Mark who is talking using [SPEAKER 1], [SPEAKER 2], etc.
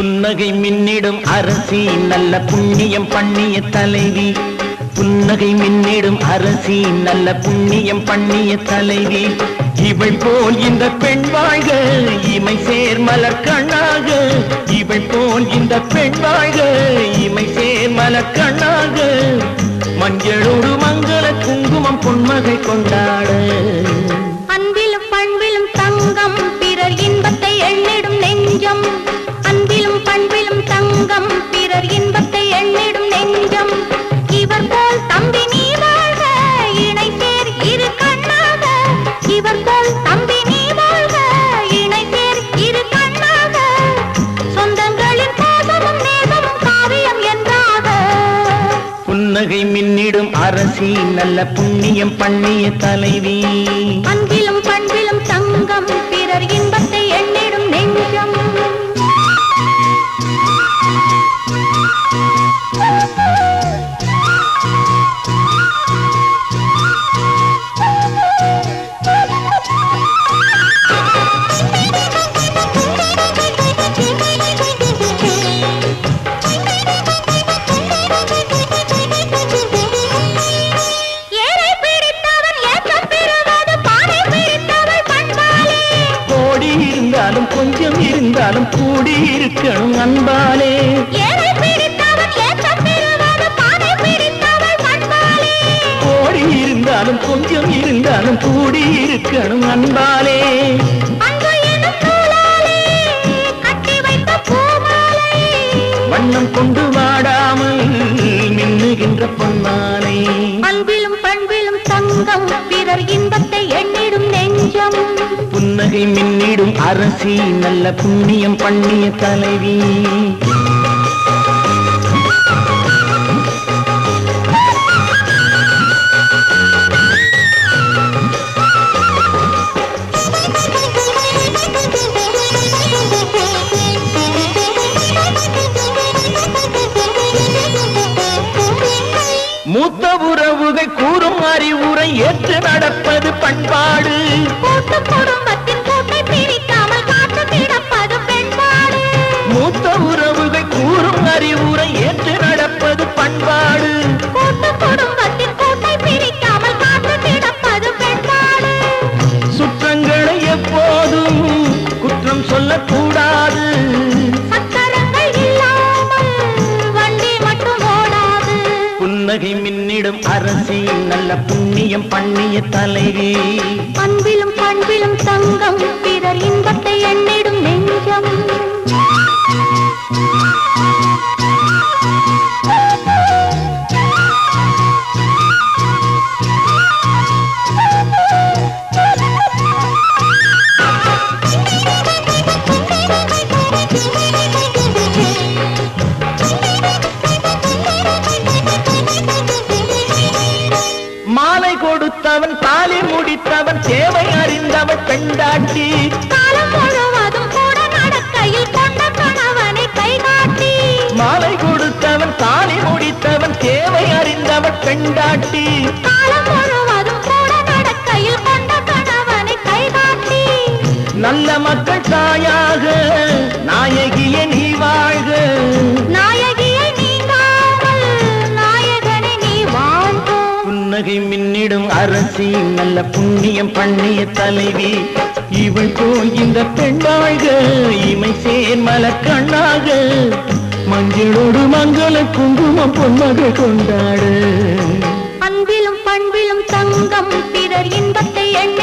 [SPEAKER 1] புன்னகை மின்னிடும் அரசி நல்ல புண்ணியம் பண்ணிய தலைவி புன்னகை மின்னிடும் அரசி நல்ல புண்ணியம் பண்ணிய தலைவி இவள் போல் இந்த பெண் வாழ்க இமை சேர் மலர் கண்ணாக இவள் போல் இந்த பெண் வாழ்க இமை சேர் மலர் கண்ணாக மஞ்சளோடு மங்கள குங்குமம் பொன்மகை கொண்டாட
[SPEAKER 2] அன்பிலும் பண்பிலும் தங்கம் பிறர் இன்பத்தை எண்ணிடும் நெஞ்சம் அன்பிலும் பண்பிலும் தங்கம் பிறர் இன்பத்தை எண்ணிடும் நெஞ்சம் இவர் போல் தம்பி நீ வாழ்க இணை சேர் இரு கண்ணாக இவர் போல் தம்பி நீ வாழ்க இணை சேர் இரு கண்ணாக சொந்தங்களின் பாசமும் நேசமும் காவியம் என்றாக
[SPEAKER 1] புன்னகை மின்னிடும் அரசி நல்ல புண்ணியம் பண்ணிய தலைவி
[SPEAKER 2] அன்பிலும் பண்பிலும் தங்கம் பிறர் இன்பத்தை எண்ணிடும் நெஞ்சம் ஏழை பிடித்தவன் ஏற்றம் பெறுவது பானை பிடித்தவள் பண்பாலே
[SPEAKER 1] கோடி இருந்தாலும் கொஞ்சம் இருந்தாலும் கூடி இருக்கணும் அன்பாலே
[SPEAKER 2] ஏழை பிடித்தவன் ஏற்றம் பெறுவது பானை பிடித்தவள் பண்பாலே
[SPEAKER 1] கோடி இருந்தாலும் கொஞ்சம் இருந்தாலும் கூடி இருக்கணும் அன்பாலே
[SPEAKER 2] அன்பு எனும் நூலாலே கட்டி வைத்த பூமாலை
[SPEAKER 1] வண்ணம் கொண்டு வாடாமல் மின்னுகின்ற பொன்மாலை
[SPEAKER 2] அன்பிலும் பண்பிலும் தங்கம் பிறர் இன்பத்தை எண்ணிடும் நெஞ்சம்
[SPEAKER 1] புன்னகை மின்னிடும் அரசி நல்ல புண்ணியம் பண்ணிய தலைவி மூத்த உறவுகள் கூறும் அறிவுரை ஏற்று நடப்பது பண்பாடு
[SPEAKER 2] கூட்டு குடும்பத்தின் கூட்டை பிரிக்காமல் காத்து கிடப்பது பெண்பாடு
[SPEAKER 1] மூத்த உறவுகள் கூறும் அறிவுரை ஏற்று நடப்பது பண்பாடு
[SPEAKER 2] கூட்டு குடும்பத்தின் கூட்டை பிரிக்காமல் காத்து கிடப்பது பெண்பாடு
[SPEAKER 1] சுற்றங்களை எப்போதும் குற்றம் சொல்லக்கூடாது
[SPEAKER 2] சக்கரங்கள் இல்லாமல் வண்டி மட்டும் ஓடாது
[SPEAKER 1] புன்னகை மின்னிடும் அரசி நல்ல புண்ணியம் பண்ணிய தலைவி
[SPEAKER 2] அன்பிலும் பண்பிலும் தங்கம் பிறர் இன்பத்தை எண்ணிடும் நெஞ்சம்
[SPEAKER 1] மாலை கொடுத்தவன் தாலி முடித்தவன் தேவை அறிந்தவன் பெண்டாட்டி
[SPEAKER 2] காலம் முழுவதும் கூட நடக்கையில் கொண்ட கணவனை கைகாட்டி
[SPEAKER 1] மாலை கொடுத்தவன் தாலி முடித்தவன் தேவை அறிந்தவன் பெண்டாட்டி
[SPEAKER 2] காலம் முழுவதும் கூட நடக்கையில் கொண்ட கணவனை கைகாட்டி
[SPEAKER 1] நல்ல மக்கள் தாயாக நாயகிய நீ வாழ்க
[SPEAKER 2] நாயகியை நீங்காமல் நாயகனை நீ வாழ்க
[SPEAKER 1] புன்னகை மின்னிடும் அரசி நல்ல புண்ணியம் பண்ணிய தலைவி இவள் போல் இந்த பெண் வாழ்க இமை சேர் மலர் கண்ணாக மஞ்சளோடு மங்கள குங்குமம் பொன்மகள் கொண்டாடு
[SPEAKER 2] அன்பிலும் பண்பிலும் தங்கம் பிறர் இன்பத்தை எண்ண